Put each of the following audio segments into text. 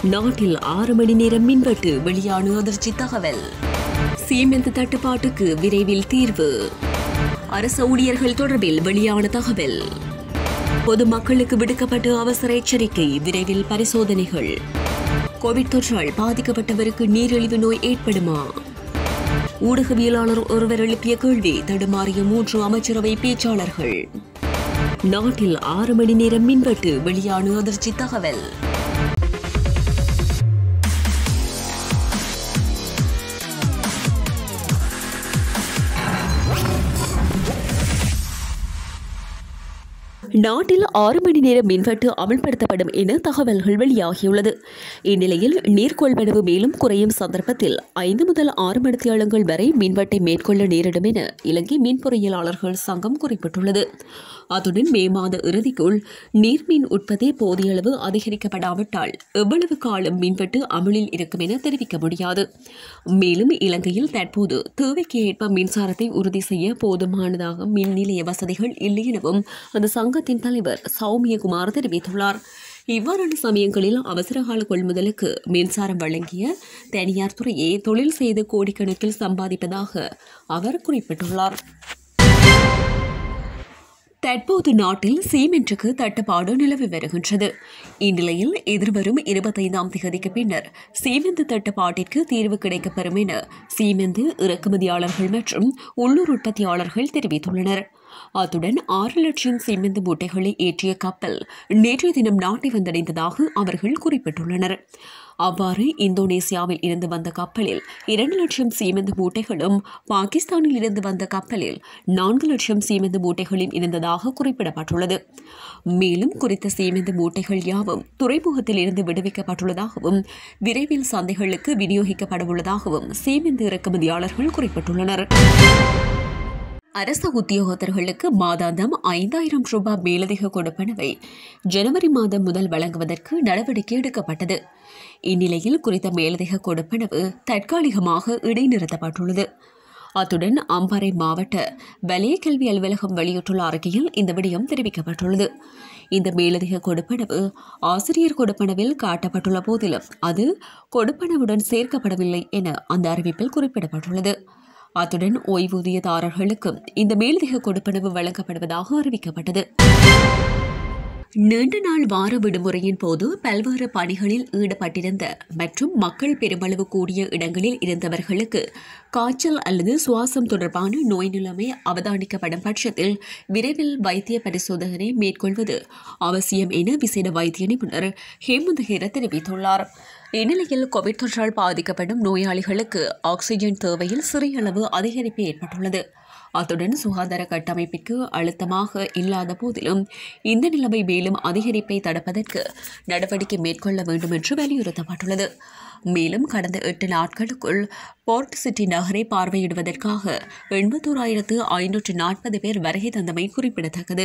நாட்டில் ஆறு மணி நேரம் மின்வெட்டு வெளியான அதிர்ச்சி தகவல் சீமெந்து தட்டுப்பாட்டுக்கு விரைவில் தீர்வு அரசு ஊழியர்கள் தொடர்பில் வெளியான தகவல் பொதுமக்களுக்கு விடுக்கப்பட்ட அவசர எச்சரிக்கை விரைவில் பரிசோதனைகள் கோவிட் தொற்றால் பாதிக்கப்பட்டவருக்கு நீரிழிவு நோய் ஏற்படுமா ஊடகவியலாளர் ஒருவர் எழுப்பிய கேள்வி தடுமாறிய மூன்று அமைச்சரவை பேச்சாளர்கள் நாட்டில் ஆறு மணி நேரம் மின்வெட்டு வெளியான அதிர்ச்சி தகவல் நாட்டில் ஆறு மணி நேரம் மின்வெட்டு அமல்படுத்தப்படும் என தகவல்கள் வெளியாகியுள்ளது இந்நிலையில் நீர்கொள்வனவு மேலும் குறையும் சந்தர்ப்பத்தில் ஐந்து முதல் ஆறு மணித்தியாலங்கள் வரை மின்வெட்டை மேற்கொள்ள நேரிடும் என இலங்கை மின் பொறியியலாளர்கள் சங்கம் குறிப்பிட்டுள்ளது அத்துடன் மே மாத இறுதிக்குள் நீர்மின் உற்பத்தி போதிய அளவு அதிகரிக்கப்படாவிட்டால் எவ்வளவு காலம் மின்வெட்டு அமலில் இருக்கும் என தெரிவிக்க முடியாது மேலும் இலங்கையில் தற்போது தேவைக்கு ஏற்ப மின்சாரத்தை உறுதி செய்ய போதுமானதாக மின் நிலைய வசதிகள் இல்லை எனவும் அந்த சங்கத்தின் தலைவர் சௌமியகுமார் தெரிவித்துள்ளார் இவ்வாறான சமயங்களில் அவசரகால கொள்முதலுக்கு மின்சாரம் வழங்கிய தனியார் துறையே தொழில் செய்து கோடிக்கணக்கில் சம்பாதிப்பதாக அவர் குறிப்பிட்டுள்ளார் தற்போது நாட்டில் சீமென்றுக்கு தட்டுப்பாடு நிலவி வருகின்றது இந்நிலையில் எதிர்வரும் இருபத்தைந்தாம் தேதிக்கு பின்னர் சீமெந்து தட்டுப்பாட்டிற்கு தீர்வு கிடைக்கப்பெறும் என சீமெந்து இறக்குமதியாளர்கள் மற்றும் உள்ளூர் உற்பத்தியாளர்கள் தெரிவித்துள்ளனர் அத்துடன் ஆறு லட்சம் சீமெந்து மூட்டைகளை ஏற்றிய கப்பல் நேற்றைய தினம் நாட்டை வந்தடைந்ததாக அவர்கள் குறிப்பிட்டுள்ளனர் அவ்வாறு இந்தோனேசியாவில் இருந்து வந்த கப்பலில் இரண்டு லட்சம் சீமெந்து மூட்டைகளும் பாகிஸ்தானில் இருந்து வந்த கப்பலில் நான்கு லட்சம் சீமெந்து மூட்டைகளும் இருந்ததாக குறிப்பிடப்பட்டுள்ளது மேலும் குறித்த சீமெந்து மூட்டைகள் யாவும் துறைமுகத்தில் இருந்து விடுவிக்கப்பட்டுள்ளதாகவும் விரைவில் சந்தைகளுக்கு விநியோகிக்கப்பட உள்ளதாகவும் சீமெந்து இறக்குமதியாளர்கள் குறிப்பிட்டுள்ளனர் அரசு உத்தியோகத்தர்களுக்கு மாதாந்தம் ஐந்தாயிரம் ரூபாய் மேலதிக கொடுப்பனவை ஜனவரி மாதம் முதல் வழங்குவதற்கு நடவடிக்கை எடுக்கப்பட்டது இந்நிலையில் குறித்த மேலதிக கொடுப்பனவு தற்காலிகமாக இடைநிறுத்தப்பட்டுள்ளது அத்துடன் அம்பாறை மாவட்ட வலய கல்வி அலுவலகம் வெளியிட்டுள்ள அறிக்கையில் இந்த விடயம் தெரிவிக்கப்பட்டுள்ளது இந்த மேலதிக கொடுப்பனவு ஆசிரியர் கொடுப்பனவில் காட்டப்பட்டுள்ள போதிலும் அது கொடுப்பனவுடன் சேர்க்கப்படவில்லை என அந்த அறிவிப்பில் குறிப்பிடப்பட்டுள்ளது அத்துடன் ஓய்வூதியதாரர்களுக்கும் இந்த மேலதிக கொடுப்பனவு வழங்கப்படுவதாக அறிவிக்கப்பட்டது நீண்ட நாள் வார விடுமுறையின் போது பல்வேறு பணிகளில் ஈடுபட்டிருந்த மற்றும் மக்கள் பெருமளவு கூடிய இடங்களில் இருந்தவர்களுக்கு காய்ச்சல் அல்லது சுவாசம் தொடர்பான நோய் நிலைமை அவதானிக்கப்படும் பட்சத்தில் விரைவில் வைத்திய பரிசோதனை மேற்கொள்வது அவசியம் என விசேட வைத்திய நிபுணர் ஹேமந்த் ஹேர தெரிவித்துள்ளார் இந்நிலையில் கோவிட் தொற்றால் பாதிக்கப்படும் நோயாளிகளுக்கு ஆக்ஸிஜன் தேவையில் சிறிய அளவு அதிகரிப்பு ஏற்பட்டுள்ளது அத்துடன் சுகாதார கட்டமைப்பிற்கு அழுத்தமாக இல்லாத போதிலும் இந்த நிலைமை மேலும் அதிகரிப்பை தடுப்பதற்கு நடவடிக்கை மேற்கொள்ள வேண்டும் என்று வலியுறுத்தப்பட்டுள்ளது மேலும் கடந்த எட்டு நாட்களுக்குள் போர்ட் சிட்டி நகரை பார்வையிடுவதற்காக எண்பத்தோராயிரத்து ஐநூற்று நாற்பது பேர் வருகை தந்தமை குறிப்பிடத்தக்கது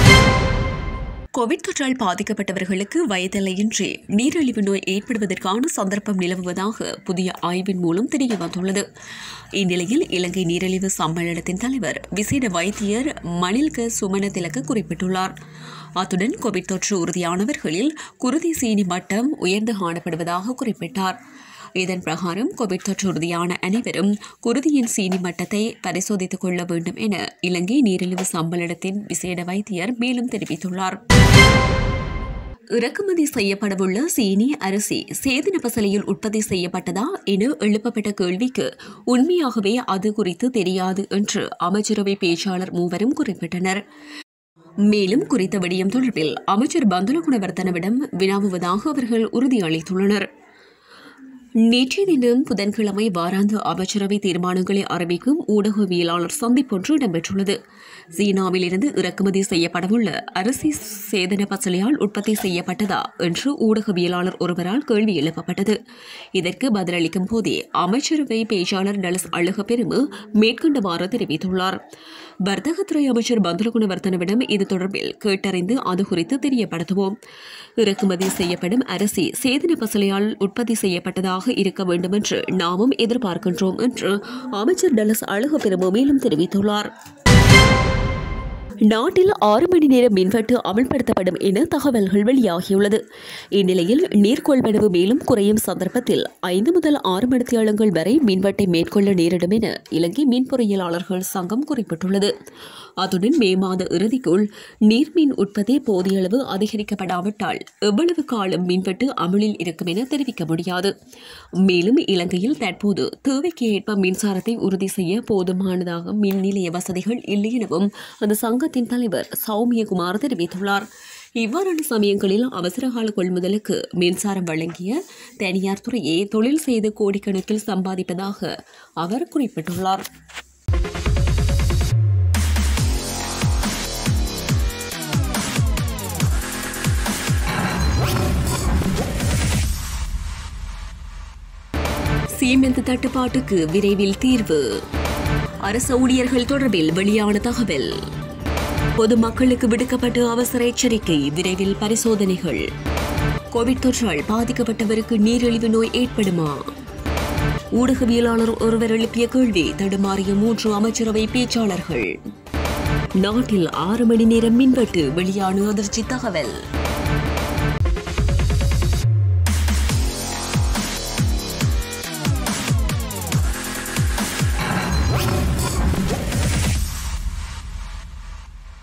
கோவிட் தொற்றால் பாதிக்கப்பட்டவர்களுக்கு வயதில்லையின்றி நீரிழிவு நோய் ஏற்படுவதற்கான சந்தர்ப்பம் நிலவுவதாக புதிய ஆய்வின் மூலம் தெரிய வந்துள்ளது இந்நிலையில் இலங்கை நீரிழிவு சம்மேளனத்தின் தலைவர் விசேட வைத்தியர் மணில்க சுமன திலக்க குறிப்பிட்டுள்ளார் அத்துடன் கோவிட் தொற்று உறுதியானவர்களில் குருதி சீனி மட்டம் உயர்ந்து காணப்படுவதாக குறிப்பிட்டார் இதன் பிரகாரம் கோவிட் தொற்று உறுதியான அனைவரும் குருதியின் சீனி மட்டத்தை பரிசோதித்துக் கொள்ள வேண்டும் என இலங்கை நீரிழிவு சம்மேளனத்தின் விசேட வைத்தியர் மேலும் தெரிவித்துள்ளார் இறக்குமதி செய்யப்படவுள்ள சீனி அரிசி சேதன பசலையில் உற்பத்தி செய்யப்பட்டதா என எழுப்பப்பட்ட கேள்விக்கு உண்மையாகவே அது குறித்து தெரியாது என்று அமைச்சரவை பேச்சாளர் மூவரும் குறிப்பிட்டனர் மேலும் குறித்த விடயம் தொடர்பில் அமைச்சர் பந்துல குணவர்த்தனவிடம் வினாவுவதாக அவர்கள் உறுதியளித்துள்ளனர் நேற்றைய தினம் புதன்கிழமை வாராந்த அமைச்சரவை தீர்மானங்களை அறிவிக்கும் ஊடகவியலாளர் சந்திப்பொன்று இடம்பெற்றுள்ளது சீனாவில் இருந்து இறக்குமதி செய்யப்படவுள்ள அரிசி சேதன பசலையால் உற்பத்தி செய்யப்பட்டதா என்று ஊடகவியலாளர் ஒருவரால் கேள்வி எழுப்பப்பட்டது இதற்கு பதிலளிக்கும் போதே அமைச்சரவை பேச்சாளர் டலஸ் அழக பெருமு மேற்கண்டவாறு தெரிவித்துள்ளார் வர்த்தகத்துறை அமைச்சர் பந்துலகுணவர்த்தனவிடம் இது தொடர்பில் கேட்டறிந்து அது குறித்து தெரியப்படுத்துவோம் இறக்குமதி செய்யப்படும் அரிசி சேதன பசலையால் உற்பத்தி செய்யப்பட்டதாக இருக்க வேண்டும் என்று நாமும் எதிர்பார்க்கின்றோம் என்று அமைச்சர் டலஸ் அழக பெருமு மேலும் தெரிவித்துள்ளார் நாட்டில் ஆறு மணி நேர மின்வெட்டு அமல்படுத்தப்படும் என தகவல்கள் வெளியாகியுள்ளது இந்நிலையில் நீர் கொள்வனவு மேலும் குறையும் சந்தர்ப்பத்தில் ஐந்து முதல் ஆறு மணித்தியாலங்கள் வரை மின்வெட்டை மேற்கொள்ள நேரிடும் என இலங்கை மின் பொறியியலாளர்கள் சங்கம் குறிப்பிட்டுள்ளது அத்துடன் மே மாத இறுதிக்குள் நீர்மின் உற்பத்தி போதிய அளவு அதிகரிக்கப்படாவிட்டால் எவ்வளவு காலம் மின்வெட்டு அமலில் இருக்கும் என தெரிவிக்க முடியாது மேலும் இலங்கையில் தற்போது தேவைக்கு ஏற்ப மின்சாரத்தை உறுதி செய்ய போதுமானதாக மின் நிலைய வசதிகள் இல்லை எனவும் அந்த சங்கத்தின் தலைவர் சௌமியகுமார் தெரிவித்துள்ளார் இவ்வாறான சமயங்களில் அவசரகால கொள்முதலுக்கு மின்சாரம் வழங்கிய தனியார் துறையை தொழில் செய்து கோடிக்கணக்கில் சம்பாதிப்பதாக அவர் குறிப்பிட்டுள்ளார் சீமெந்து தட்டுப்பாட்டுக்கு விரைவில் தீர்வு அரசு ஊழியர்கள் தொடர்பில் வெளியான தகவல் பொதுமக்களுக்கு விடுக்கப்பட்ட அவசர எச்சரிக்கை விரைவில் பரிசோதனைகள் கோவிட் தொற்றால் பாதிக்கப்பட்டவருக்கு நீரிழிவு நோய் ஏற்படுமா ஊடகவியலாளர் ஒருவர் எழுப்பிய கேள்வி தடுமாறிய மூன்று அமைச்சரவை பேச்சாளர்கள் நாட்டில் ஆறு மணி நேரம் மின்வெட்டு வெளியான அதிர்ச்சி தகவல்